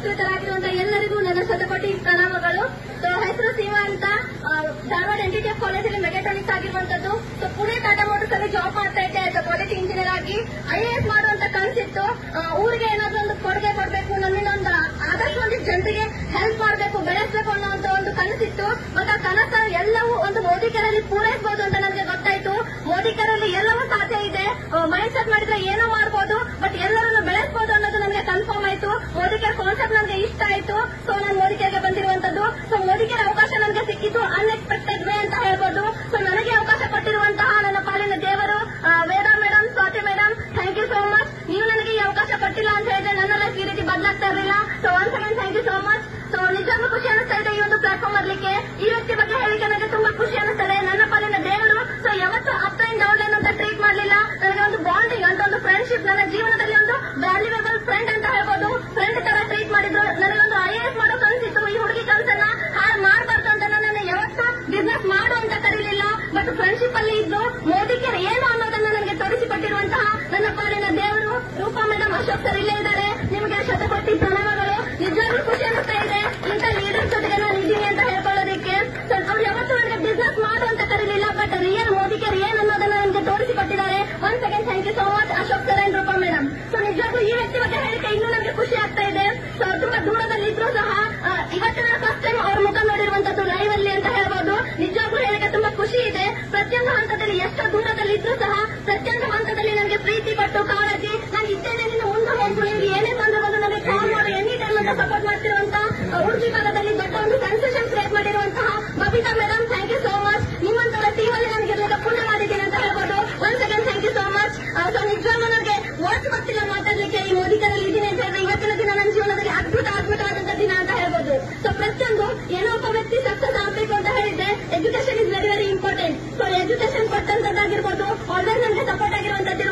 ಉಪಸ್ಥಿತರಾಗಿರುವಂತಹ ಎಲ್ಲರಿಗೂ ನನ್ನ ಶತಕೋಟಿ ಪ್ರಣಾಮಗಳು ಸೊ ಹೆಸರು ಸೀಮಾ ಅಂತ ಆ, ಧಾರವಾಡ ಎನ್ ಟಿ ಕಾಲೇಜಲ್ಲಿ ಮೆಗಾಟ್ರಾನಿಕ್ಸ್ ಆಗಿರುವಂತದ್ದು ಸೊ ಪುಣೆ ಟಾಟಾ ಮೋಟರ್ಸ್ ಅಲ್ಲಿ ಜಾಬ್ ಮಾಡ್ತಾ ಇದ್ದೆ ಆಸ್ ಕ್ವಾಲಿಟಿ ಇಂಜಿನಿಯರ್ ಆಗಿ ಐ ಎ ಎಸ್ ಮಾಡುವಂತ ಕನಸಿತ್ತು ಆ, ಊರಿಗೆ ಏನಾದ್ರೂ ಒಂದು ಕೊಡುಗೆ ಕೊಡಬೇಕು ನನ್ನಿಂದ ಒಂದು ಆದಷ್ಟು ಒಂದಿಷ್ಟು ಜನರಿಗೆ ಹೆಲ್ಪ್ ಮಾಡಬೇಕು ಬೆಳೆಸಬೇಕು ಅನ್ನೋಂತ ಒಂದು ಕನಸಿತ್ತು ಬಟ್ ಆ ಕನಸ ಎಲ್ಲವೂ ಒಂದು ಮೋದಿಕರಲ್ಲಿ ಪೂರೈಸಬಹುದು ಅಂತ ನನಗೆ ಗೊತ್ತಾಯ್ತು ಮೋದಿಕರಲ್ಲಿ ಎಲ್ಲವೂ ಸಾಧ್ಯ ಇದೆ ಮೈಂಡ್ ಸೆಟ್ ಮಾಡಿದ್ರೆ ಏನೋ ಮಾಡಬಹುದು ಬಟ್ ಎಲ್ಲರನ್ನು ಬೆಳೆಸಬಹುದು ಅನ್ನೋದು ನನಗೆ ಕನ್ಫರ್ಮ್ ಆಯ್ತು ಮೋದಿಕರ್ ಕಾನ್ಸೆಪ್ಟ್ ನನಗೆ ಇಷ್ಟ ಆಯ್ತು ಸೊ ನಾನು ಮೋದಿಕರ್ಗೆ ಬಂದಿರುವಂತದ್ದು ಸೊ ಮೋದಿಕರ್ ಅವಕಾಶ ನನಗೆ ಸಿಕ್ಕಿತ್ತು ಅನ್ಎಕ್ಸ್ಪೆಕ್ಟೆಡ್ ವೇ ಅಂತ ಹೇಳ್ಬೋದು ಸೊ ನನಗೆ ಅವಕಾಶ ಕೊಟ್ಟಿರುವಂತಹ ನನ್ನ ಪಾಲಿನ ದೇವರು ಆ, Veda madam Swathi madam thank you so much ನೀವು ನನಗೆ ಈ ಅವಕಾಶ ಕೊಟ್ಟಿಲ್ಲ ಅಂತ ಹೇಳಿದ್ರೆ ನನ್ನ ಲೈಫ್ ಈ ರೀತಿ ಬದಲಾಗ್ತಾ ಇರಲಿಲ್ಲ so once again thank you so much so ನಿಜವಾಗ್ಲೂ ಖುಷಿ ಅನಿಸ್ತಾ ಇದೆ ಈ ಒಂದು ಪ್ಲಾಟ್ಫಾರ್ಮ್ ಬರ್ಲಿಕ್ಕೆ ಈ ವ್ಯಕ್ತಿ ಬಗ್ಗೆ ಹೇಳಿಕೆ ನನಗೆ ತುಂಬಾ ಖುಷಿ ಅನಿಸ್ತದೆ ನನ್ನ ಪಾಲಿನ ದೇವರು ಸೊ ಯಾವತ್ತೂ ಅಪ್ ಅಂಡ್ ಡೌನ್ ಲೈನ್ ಅಂತ ಟ್ರೀಟ್ ಮಾಡಲಿಲ್ಲ ನನಗೆ ಒಂದು ಬಾಂಡಿಂಗ್ ಅಂತ ಒಂದು ಫ್ರೆಂಡ್ಶಿಪ್ ನನ್ನ ಜೀವನದಲ್ಲಿ ಒಂದು ವ್ಯಾಲ್ಯೂಯಬಲ್ ಫ್ರೆಂಡ್ ಅಂತ ಹೇಳ್ಬೋದು ಫ್ರೆಂಡ್ ತರ ಟ್ರೀಟ್ ಮಾಡಿದ್ರು ನನಗೊಂದು ಐ ಎಸ್ ಮಾಡೋ ಕನಸಿತ್ತು ಈ ಹುಡುಗಿ ಕನಸನ್ನ ಹಾಳು ಮಾಡಬಾರ್ದು ಅಂತ ನನ್ನನ್ನು ಯಾವತ್ತೂ ಬಿಸ್ನೆಸ್ ಮಾಡು ಅಂತ ಕರೀಲಿಲ್ಲ ಬಟ್ ಫ್ರೆಂಡ್ಶಿಪ್ ಅಲ್ಲಿ ಇದ್ದು ಮೋದಿಗೆ ಏನು ಅನ್ನೋದನ್ನ ನನಗೆ ತೋರಿಸಿಕೊಟ್ಟಿರುವಂತಹ ನನ್ನ ಪಾಲಿನ ದೇವರು ರೂಪಾ ಮೇಡಮ್ ಅಶೋಕ್ ಸರ್ ಇಲ್ಲೇ ಇದ್ದಾರೆ ನಿಮಗೆ ಶತಕೋಟಿ ಪ್ರಣಾಮಗಳು ನಿಜವಾಗ್ಲೂ ಖುಷಿ ಅನಿಸ್ತಾ ಇದೆ ಇಂಥ ಲೀಡರ್ಸ್ ಜೊತೆಗೆ ನಾನು ಇದ್ದೀನಿ ಅಂತ ಹೇಳ್ಕೊಳ್ಳೋದಕ್ಕೆ ಸೊ ಅವ್ರು ಯಾವತ್ತೂ ನನಗೆ ಬಿಸ್ನೆಸ್ ಮಾಡು ಅಂತ ಕರೀಲಿಲ್ಲ ಬಟ್ ರಿಯಲ್ ಮೋದಿಗೆ ರಿಯಲ್ ಅನ್ನೋದನ್ನ ನನಗೆ ತೋರಿಸಿಕೊಟ್ಟಿದ್ದಾರೆ one second thank you so much Ashok sir and Roopa madam so ನಿಜವಾಗ್ಲೂ ಈ ವ್ಯಕ್ತಿ ಬಗ್ಗೆ ಹೇಳಿಕೆ ಇನ್ನೂ ನನಗೆ ಖುಷಿ ಆಗ್ತಾ ಇದೆ ಸೊ ಅವ್ರು ತುಂಬಾ ದೂರದಲ್ಲಿ ಇದ್ರು ಸಹ ಆ, ಇವತ್ತು ನಾನು ಫಸ್ಟ್ ಟೈಮ್ ಅವ್ರ ಮುಖ ನೋಡಿರುವಂತದ್ದು ಲೈವ್ ಅಲ್ಲಿ ಅಂತ ಹೇಳ್ಬೋದು ನಿಜವಾಗ್ಲೂ ಹೇಳಿಕೆ ತುಂಬಾ ಖುಷಿ ಇದೆ ಪ್ರತಿಯೊಂದು ಹಂತದಲ್ಲಿ ಎಷ್ಟು ದೂರದಲ್ಲಿ ಇದ್ರು ಸಹ ಪ್ರತಿಯೊಂದು ಹಂತದಲ್ಲಿ ನನಗೆ ಪ್ರೀತಿ ಕೊಟ್ಟು ಕಾಳಜಿ ನಾನು ಇದ್ದೇನೆ ನಿನ್ನ ಮುಂದೆ ಹೋಗು ನಿಮ್ಗೆ ಏನೇ ತೊಂದರೆ ಬಂದು ನನಗೆ ಕಾಲ್ ಮಾಡಿ ಎನಿ ಟೈಮ್ ಅಂತ ಸಪೋರ್ಟ್ ಮಾಡ್ತಿರುವಂತ ಉಡುಪಿ ಭಾಗದಲ್ಲಿ ದೊಡ್ಡ ಒಂದು ಕನ್ಸೆಷನ್ ಕ್ರಿಯೇಟ್ ಮಾಡಿರುವಂತಹ Babita madam thank you so much ನಿಮ್ಮಂತರ ಟೀಮ್ ಅಲ್ಲಿ ನನಗೆ ಇರ್ಲಿಕ್ಕೆ ಪುಣ್ಯ ಮಾಡಿದ್ದೀನಿ ಅಂತ ಹೇಳ್ಬೋದು one second thank you so much so ನಿಜವಾಗ್ಲೂ ನನಗೆ ವರ್ಡ್ಸ್ ಗೊತ್ತಿಲ್ಲ ಮಾತಾಡ್ಲಿಕ್ಕೆ ಈ ಮೋದಿಕರಲ್ಲಿ ಇದ್ದೀನಿ ಅಂತ ಹೇಳಿದ್ರೆ ಇವತ್ತಿನ ದಿನ ನನ್ನ ಜೀವನದಲ್ಲಿ ಅದ್ಭುತ ಅದ್ಭುತವಾದಂತ ದಿನ ಅಂತ ಹೇಳ್ಬೋದು ಸೊ ಪ್ರತಿಯೊಂದು ಏನೋ ಒಬ್ಬ ವ್ಯಕ್ತಿ ಸಕ್ಸಸ್ ಆಗಬೇಕು ಅಂತ ಹೇಳಿದ್ರೆ education is very very important so education ಕೊಟ್ಟಂತದ್ದಾಗಿರ್ಬೋದು ಆಲ್ವೇಸ್ ನನಗೆ ಸಪೋರ್ಟ್ ಆಗಿರುವಂತದ್ದು